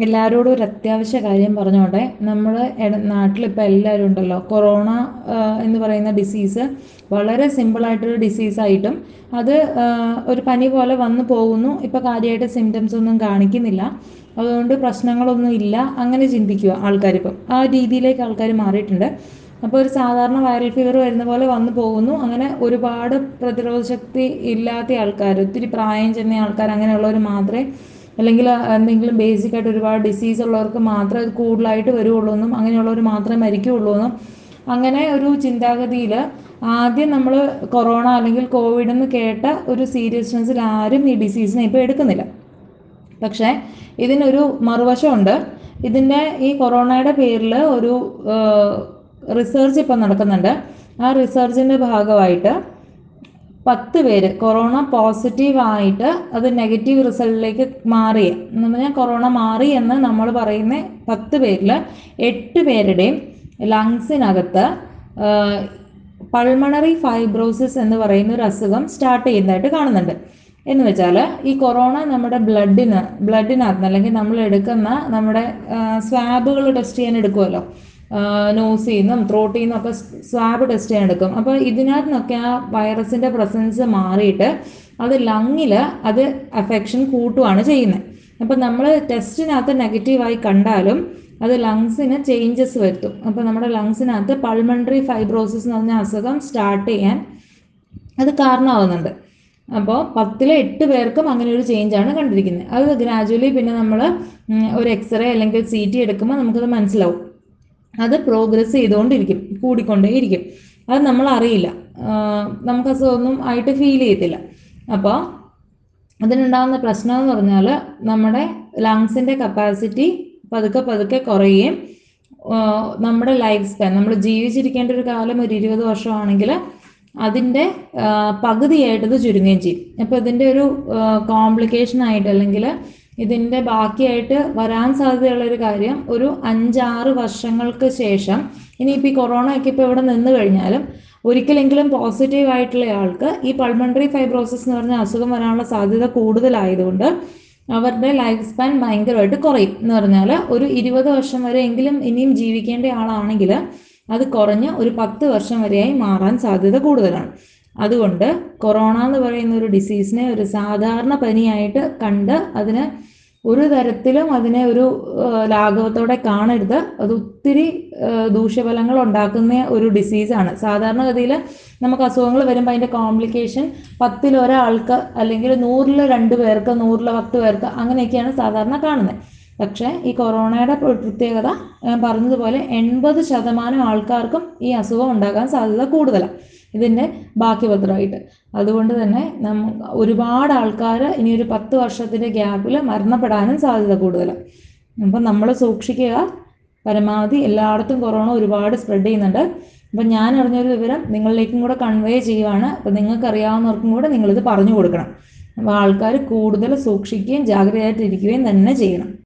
എല്ലാവരോടും ഒരു അത്യാവശ്യ കാര്യം പറഞ്ഞോട്ടെ നമ്മൾ നാട്ടിലിപ്പോൾ എല്ലാവരും ഉണ്ടല്ലോ കൊറോണ ആ, എന്ന് പറയുന്ന ഡിസീസ് വളരെ സിമ്പിളായിട്ടൊരു ഡിസീസായിട്ടും അത് ആ, ഒരു പനി പോലെ വന്നു പോകുന്നു ഇപ്പോൾ കാര്യമായിട്ട് സിംറ്റംസ് ഒന്നും കാണിക്കുന്നില്ല അതുകൊണ്ട് പ്രശ്നങ്ങളൊന്നും ഇല്ല അങ്ങനെ ചിന്തിക്കുക ആൾക്കാരിപ്പം ആ രീതിയിലേക്ക് ആൾക്കാർ മാറിയിട്ടുണ്ട് അപ്പോൾ ഒരു സാധാരണ വൈറൽ ഫീവർ വരുന്ന പോലെ വന്നു പോകുന്നു അങ്ങനെ ഒരുപാട് പ്രതിരോധ ശക്തി ഇല്ലാത്ത ആൾക്കാർ ഒത്തിരി പ്രായം ചെന്ന ആൾക്കാർ അങ്ങനെയുള്ളവർ മാത്രമേ അല്ലെങ്കിൽ എന്തെങ്കിലും ബേസിക് ആയിട്ട് ഒരുപാട് ഡിസീസ് ഉള്ളവർക്ക് മാത്രമേ ഇത് കൂടുതലായിട്ട് വരുള്ളൂ എന്നും അങ്ങനെയുള്ളവർ മാത്രമേ മരിക്കുകയുള്ളൂ എന്നും അങ്ങനെ ഒരു ചിന്താഗതിയിൽ ആദ്യം നമ്മൾ കൊറോണ അല്ലെങ്കിൽ കോവിഡ് എന്ന് കേട്ട ഒരു സീരിയസ്നെസ്സിൽ ആരും ഈ ഡിസീസിനെ ഇപ്പോൾ എടുക്കുന്നില്ല പക്ഷേ ഇതിനൊരു മറുവശമുണ്ട് ഇതിൻ്റെ ഈ കൊറോണയുടെ പേരിൽ ഒരു റിസർച്ച് ഇപ്പം നടക്കുന്നുണ്ട് ആ റിസർച്ചിൻ്റെ ഭാഗമായിട്ട് പത്ത് പേര് കൊറോണ പോസിറ്റീവ് ആയിട്ട് അത് നെഗറ്റീവ് റിസൾട്ടിലേക്ക് മാറിയ എന്ന് പറഞ്ഞാൽ കൊറോണ മാറി എന്ന് നമ്മൾ പറയുന്ന പത്ത് പേരിൽ എട്ട് പേരുടെയും ലങ്സിനകത്ത് പൾമണറി ഫൈബ്രോസിസ് എന്ന് പറയുന്ന ഒരു അസുഖം സ്റ്റാർട്ട് ചെയ്യുന്നതായിട്ട് കാണുന്നുണ്ട് എന്ന് വെച്ചാൽ ഈ കൊറോണ നമ്മുടെ ബ്ലഡിന് ബ്ലഡിനകത്ത് അല്ലെങ്കിൽ നമ്മൾ എടുക്കുന്ന നമ്മുടെ സ്വാബുകൾ ടെസ്റ്റ് ചെയ്യാൻ എടുക്കുമല്ലോ നോസിൽ നിന്നും ത്രോട്ടിൽ നിന്നും ഒക്കെ സ്വാബ് ടെസ്റ്റ് ചെയ്യാൻ എടുക്കും അപ്പോൾ ഇതിനകത്ത് നിന്നൊക്കെ ആ വൈറസിൻ്റെ പ്രസൻസ് മാറിയിട്ട് അത് ലങ്ങിൽ അത് അഫെക്ഷൻ കൂട്ടുകയാണ് ചെയ്യുന്നത് അപ്പോൾ നമ്മൾ ടെസ്റ്റിനകത്ത് നെഗറ്റീവായി കണ്ടാലും അത് ലങ്സിന് ചേഞ്ചസ് വരുത്തും അപ്പോൾ നമ്മുടെ ലങ്സിനകത്ത് പൾമണറി ഫൈബ്രോസിസ് എന്ന് പറഞ്ഞ അസുഖം സ്റ്റാർട്ട് ചെയ്യാൻ അത് കാരണമാകുന്നുണ്ട് അപ്പോൾ പത്തിലെ എട്ട് പേർക്കും അങ്ങനെ ഒരു ചേഞ്ചാണ് കണ്ടിരിക്കുന്നത് അത് ഗ്രാജുവലി പിന്നെ നമ്മൾ ഒരു എക്സ്റേ അല്ലെങ്കിൽ സി ടി എടുക്കുമ്പോൾ നമുക്കത് മനസ്സിലാവും അത് പ്രോഗ്രസ് ചെയ്തുകൊണ്ടിരിക്കും കൂടിക്കൊണ്ടേയിരിക്കും അത് നമ്മൾ അറിയില്ല നമുക്ക് അസുഖമൊന്നും ആയിട്ട് ഫീൽ ചെയ്യത്തില്ല അപ്പോൾ അതിനുണ്ടാകുന്ന പ്രശ്നം എന്ന് പറഞ്ഞാൽ നമ്മുടെ ലങ്സിൻ്റെ കപ്പാസിറ്റി പതുക്കെ പതുക്കെ കുറയുകയും നമ്മുടെ ലൈഫ് സ്പാൻ നമ്മൾ ജീവിച്ചിരിക്കേണ്ട ഒരു കാലം ഒരു ഇരുപത് വർഷമാണെങ്കിൽ അതിൻ്റെ പകുതിയായിട്ട് ഇത് ചുരുങ്ങുകയും ചെയ്യും അപ്പോൾ ഇതിൻ്റെ ഒരു കോംപ്ലിക്കേഷൻ ആയിട്ട് അല്ലെങ്കിൽ ഇതിൻ്റെ ബാക്കിയായിട്ട് വരാൻ സാധ്യതയുള്ള ഒരു കാര്യം ഒരു അഞ്ചാറ് വർഷങ്ങൾക്ക് ശേഷം ഇനിയിപ്പോൾ ഈ കൊറോണ ഒക്കെ ഇപ്പോൾ ഇവിടെ നിന്ന് കഴിഞ്ഞാലും ഒരിക്കലെങ്കിലും പോസിറ്റീവ് ആയിട്ടുള്ള ആൾക്ക് ഈ പൾമണറി ഫൈബ്രോസിസ് എന്ന് പറഞ്ഞ അസുഖം വരാനുള്ള സാധ്യത കൂടുതലായതുകൊണ്ട് അവരുടെ ലൈഫ് സ്പാൻ ഭയങ്കരമായിട്ട് കുറയും എന്ന് പറഞ്ഞാൽ ഒരു ഇരുപത് വർഷം വരെ എങ്കിലും ഇനിയും ജീവിക്കേണ്ട ആളാണെങ്കിൽ അത് കുറഞ്ഞ് ഒരു പത്ത് വർഷം വരെയായി മാറാൻ സാധ്യത കൂടുതലാണ് അതുകൊണ്ട് കൊറോണ എന്ന് പറയുന്ന ഒരു ഡിസീസിനെ ഒരു സാധാരണ പനിയായിട്ട് കണ്ട് അതിന് ഒരു തരത്തിലും അതിനെ ഒരു ലാഘവത്തോടെ കാണരുത് അത് ഒത്തിരി ദൂഷ്യഫലങ്ങൾ ഉണ്ടാക്കുന്ന ഒരു ഡിസീസാണ് സാധാരണഗതിയിൽ നമുക്ക് അസുഖങ്ങൾ വരുമ്പോൾ അതിൻ്റെ കോംപ്ലിക്കേഷൻ പത്തിൽ ഒരാൾക്ക് അല്ലെങ്കിൽ നൂറിൽ രണ്ട് പേർക്ക് നൂറിൽ പത്ത് പേർക്ക് അങ്ങനെയൊക്കെയാണ് സാധാരണ കാണുന്നത് പക്ഷേ ഈ കൊറോണയുടെ പ്രത്യേകത ഞാൻ പറഞ്ഞതുപോലെ എൺപത് ശതമാനം ആൾക്കാർക്കും ഈ അസുഖം ഉണ്ടാകാൻ സാധ്യത കൂടുതലാണ് ഇതിൻ്റെ ബാക്കി പത്രമായിട്ട് അതുകൊണ്ട് തന്നെ നമ്മ ഒരുപാട് ആൾക്കാർ ഇനി ഒരു പത്ത് വർഷത്തിൻ്റെ ഗ്യാപ്പിൽ മരണപ്പെടാനും സാധ്യത കൂടുതലാണ് അപ്പം നമ്മൾ സൂക്ഷിക്കുക പരമാവധി എല്ലായിടത്തും കൊറോണ ഒരുപാട് സ്പ്രെഡ് ചെയ്യുന്നുണ്ട് അപ്പം ഞാൻ അറിഞ്ഞൊരു വിവരം നിങ്ങളിലേക്കും കൂടെ കൺവേ ചെയ്യുവാണ് അപ്പം നിങ്ങൾക്ക് അറിയാവുന്നവർക്കും കൂടെ നിങ്ങളിത് പറഞ്ഞു കൊടുക്കണം അപ്പോൾ ആൾക്കാർ കൂടുതൽ സൂക്ഷിക്കുകയും ജാഗ്രതയായിട്ടിരിക്കുകയും തന്നെ ചെയ്യണം